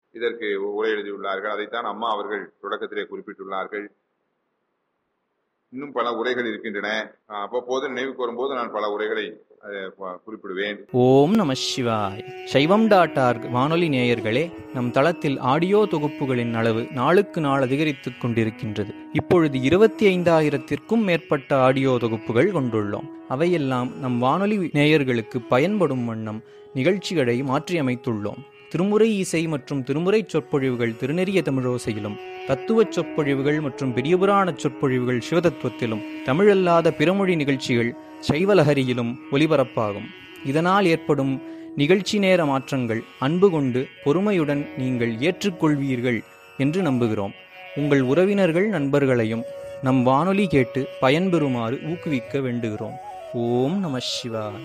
இதற்கு உரை எழுதியுள்ளார்கள் அதைத்தான் அம்மா அவர்கள் தொடக்கத்திலே குறிப்பிட்டுள்ளார்கள் இன்னும் பல உரைகள் இருக்கின்றன அஹ் அவ்வப்போது நினைவுக்கு வரும்போது நான் பல உரைகளை அஹ், ப- குறிப்பிடுவேன் ஓம் நம சிவாய் சைவம் டாட் ஆர்க் வானொலி நேயர்களே நம் தளத்தில் ஆடியோ தொகுப்புகளின் அளவு நாளுக்கு நாள் அதிகரித்துக் கொண்டிருக்கின்றது இப்பொழுது இருபத்தி ஐந்தாயிரத்திற்கும் மேற்பட்ட ஆடியோ தொகுப்புகள் கொண்டுள்ளோம் அவையெல்லாம் நம் வானொலி நேயர்களுக்கு பயன்படும் வண்ணம் நிகழ்ச்சிகளை மாற்றியமைத்துள்ளோம் திருமுறை இசை மற்றும் திருமுறை சொற்பொழிவுகள் திருநெறிய தமிழோசையிலும் தத்துவச் சொற்பொழிவுகள் மற்றும் பெரியபுராண சொற்பொழிவுகள் சிவதத்துவத்திலும் தமிழல்லாத பிறமொழி நிகழ்ச்சிகள் சைவலஹரியிலும் ஒலிபரப்பாகும் இதனால் ஏற்படும் நிகழ்ச்சி நேர மாற்றங்கள் அன்பு கொண்டு பொறுமையுடன் நீங்கள் ஏற்றுக்கொள்வீர்கள் என்று நம்புகிறோம் உங்கள் உறவினர்கள் நண்பர்களையும் நம் வானொலி கேட்டு பயன்பெறுமாறு ஊக்குவிக்க வேண்டுகிறோம் ஓம் நம சிவாய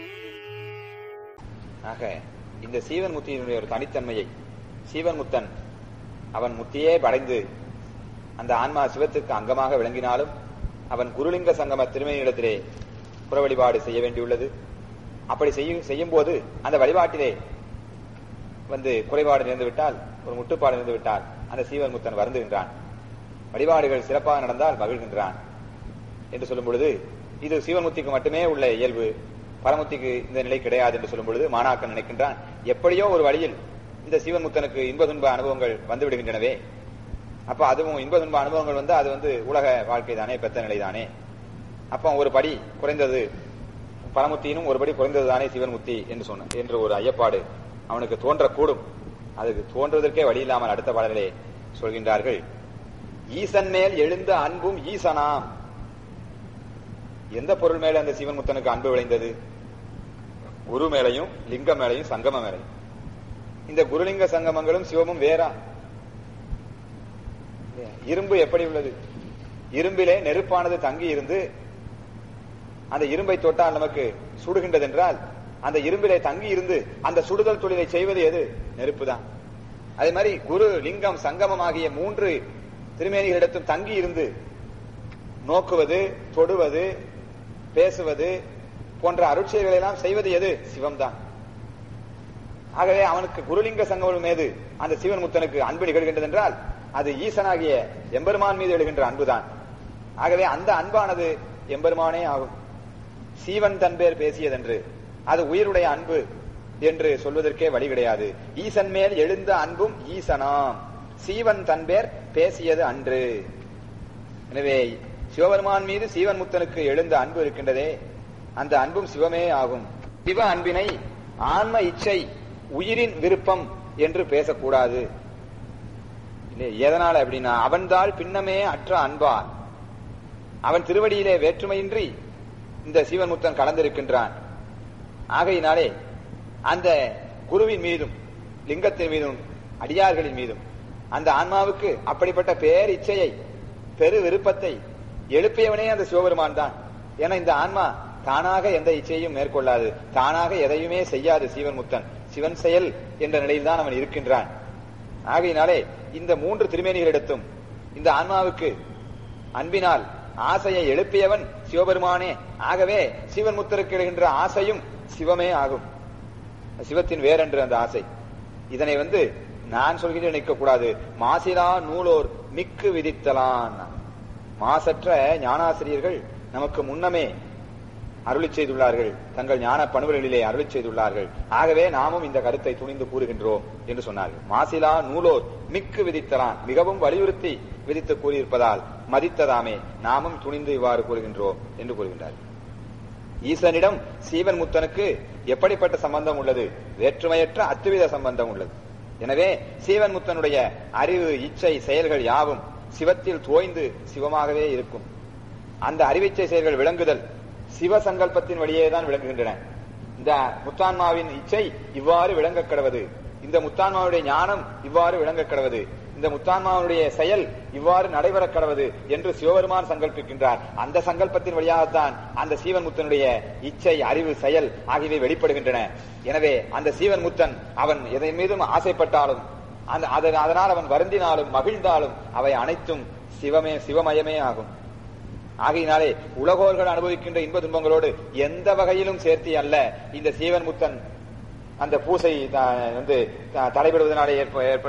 ஆக இந்த சீவன் முத்தியினுடைய ஒரு தனித்தன்மையை சீவன் முத்தன் அவன் முத்தியே படைந்து அந்த ஆன்மா சிவத்துக்கு அங்கமாக விளங்கினாலும் அவன் குருலிங்க சங்கம திருமணியிடத்திலே புற வழிபாடு செய்ய வேண்டியுள்ளது அப்படி செய்யும் செய்யும் போது அந்த வழிபாட்டிலே வந்து குறைபாடு நேர்ந்து விட்டால் ஒரு முட்டுப்பாடு நேர்ந்து விட்டால் அந்த சீவன் முத்தன் வருந்துகின்றான் வழிபாடுகள் சிறப்பாக நடந்தால் மகிழ்கின்றான் என்று சொல்லும் பொழுது இது சிவன்முத்திக்கு மட்டுமே உள்ள இயல்பு பரமுத்திக்கு இந்த நிலை கிடையாது என்று சொல்லும் பொழுது மாணாக்கன் நினைக்கின்றான் எப்படியோ ஒரு வழியில் இந்த சிவன்முத்தனுக்கு இன்ப துன்ப அனுபவங்கள் வந்து விடுகின்றனவே அப்ப அதுவும் இன்ப துன்ப அனுபவங்கள் வந்து அது வந்து உலக வாழ்க்கை தானே பெத்த நிலை தானே அப்ப ஒரு படி குறைந்தது பரமுத்தியினும் ஒரு படி குறைந்தது தானே சிவன்முத்தி என்று சொன்ன என்று ஒரு ஐயப்பாடு அவனுக்கு தோன்றக்கூடும் அதுக்கு தோன்றுவதற்கே வழி இல்லாமல் அடுத்த பாடலே சொல்கின்றார்கள் ஈசன் மேல் எழுந்த அன்பும் ஈசனாம் எந்த பொருள் மேல அந்த சிவன் முத்தனுக்கு அன்பு விளைந்தது குரு மேலையும் லிங்கம் மேலையும் சங்கம மேலையும் இந்த குருலிங்க சங்கமங்களும் சிவமும் வேறா இரும்பு எப்படி உள்ளது இரும்பிலே நெருப்பானது தங்கி இருந்து அந்த இரும்பை தொட்டால் நமக்கு சுடுகின்றது என்றால் அந்த இரும்பிலே தங்கி இருந்து அந்த சுடுதல் தொழிலை செய்வது எது நெருப்பு தான் அதே மாதிரி குரு லிங்கம் சங்கமம் ஆகிய மூன்று திருமேனிகளிடத்தும் தங்கி இருந்து நோக்குவது தொடுவது பேசுவது போன்ற அருட்செயல்களை எல்லாம் செய்வது எது சிவம்தான் ஆகவே அவனுக்கு குருலிங்க சங்கமம் மீது அந்த சிவன் முத்தனுக்கு அன்பு நிகழ்கின்றது என்றால் அது ஈசனாகிய எம்பெருமான் மீது எழுகின்ற அன்புதான் ஆகவே அந்த அன்பானது எம்பெருமானே ஆகும் சீவன் தன்பேர் பேசியதென்று அது உயிருடைய அன்பு என்று சொல்வதற்கே வழி கிடையாது ஈசன் மேல் எழுந்த அன்பும் ஈசனாம் சீவன் தன்பேர் பேசியது அன்று எனவே சிவபெருமான் மீது சீவன் முத்தனுக்கு எழுந்த அன்பு இருக்கின்றதே அந்த அன்பும் சிவமே ஆகும் சிவ அன்பினை ஆன்ம இச்சை உயிரின் விருப்பம் என்று பேசக்கூடாது இல்லை, எதனால அப்படின்னா அவன்தாள் பின்னமே அற்ற அன்பான் அவன் திருவடியிலே வேற்றுமையின்றி இந்த சீவன் முத்தன் கலந்திருக்கின்றான் ஆகையினாலே அந்த குருவின் மீதும் லிங்கத்தின் மீதும் அடியார்களின் மீதும் அந்த ஆன்மாவுக்கு அப்படிப்பட்ட பேர் இச்சையை பெரு விருப்பத்தை எழுப்பியவனே அந்த சிவபெருமான் தான் ஏன்னா இந்த ஆன்மா தானாக எந்த இச்சையும் மேற்கொள்ளாது தானாக எதையுமே செய்யாது சீவன் முத்தன் சிவன் செயல் என்ற நிலையில் தான் அவன் இருக்கின்றான் ஆகையினாலே இந்த மூன்று திருமேனிகளிடத்தும் இந்த ஆன்மாவுக்கு அன்பினால் ஆசையை எழுப்பியவன் சிவபெருமானே ஆகவே சிவன் முத்தருக்கு எழுகின்ற ஆசையும் சிவமே ஆகும் சிவத்தின் வேறென்று அந்த ஆசை இதனை வந்து நான் சொல்கிறேன் நிற்க கூடாது மாசிலா நூலோர் மிக்கு விதித்தலான் மாசற்ற ஞானாசிரியர்கள் நமக்கு முன்னமே அருளி செய்துள்ளார்கள் தங்கள் ஞான பணுவல்களிலே அருளி செய்துள்ளார்கள் ஆகவே நாமும் இந்த கருத்தை துணிந்து கூறுகின்றோம் என்று சொன்னார்கள் மாசிலா நூலோர் மிக்கு விதித்தலான் மிகவும் வலியுறுத்தி விதித்து கூறியிருப்பதால் மதித்ததாமே நாமும் துணிந்து இவ்வாறு கூறுகின்றோம் என்று கூறுகின்றார்கள் ஈசனிடம் சீவன் முத்தனுக்கு எப்படிப்பட்ட சம்பந்தம் உள்ளது வேற்றுமையற்ற அத்துவித சம்பந்தம் உள்ளது எனவே சீவன் முத்தனுடைய அறிவு இச்சை செயல்கள் யாவும் சிவத்தில் தோய்ந்து சிவமாகவே இருக்கும் அந்த அறிவிச்சை செயல்கள் விளங்குதல் சிவ சங்கல்பத்தின் வழியே தான் விளங்குகின்றன இந்த முத்தான்மாவின் இச்சை இவ்வாறு விளங்க கடவது இந்த முத்தான்மாவுடைய ஞானம் இவ்வாறு விளங்க கடவது இந்த முத்தான்மாவுடைய செயல் இவ்வாறு நடைபெற கடவது என்று சிவபெருமான் சங்கல்பிக்கின்றார் அந்த சங்கல்பத்தின் வழியாகத்தான் அந்த சீவன் முத்தனுடைய இச்சை அறிவு செயல் ஆகியவை வெளிப்படுகின்றன எனவே அந்த சீவன் முத்தன் அவன் எதை மீதும் ஆசைப்பட்டாலும் அந்த அதன்- அதனால் அவன் வருந்தினாலும் மகிழ்ந்தாலும் அவை அனைத்தும் சிவமே சிவமயமே ஆகும் ஆகையினாலே உலகோர்கள் அனுபவிக்கின்ற இன்ப துன்பங்களோடு எந்த வகையிலும் சேர்த்தி அல்ல இந்த சீவன் முத்தன் அந்த பூசை த- வந்து த- தடைபடுவதனாலே ஏற்ப ஏற்பட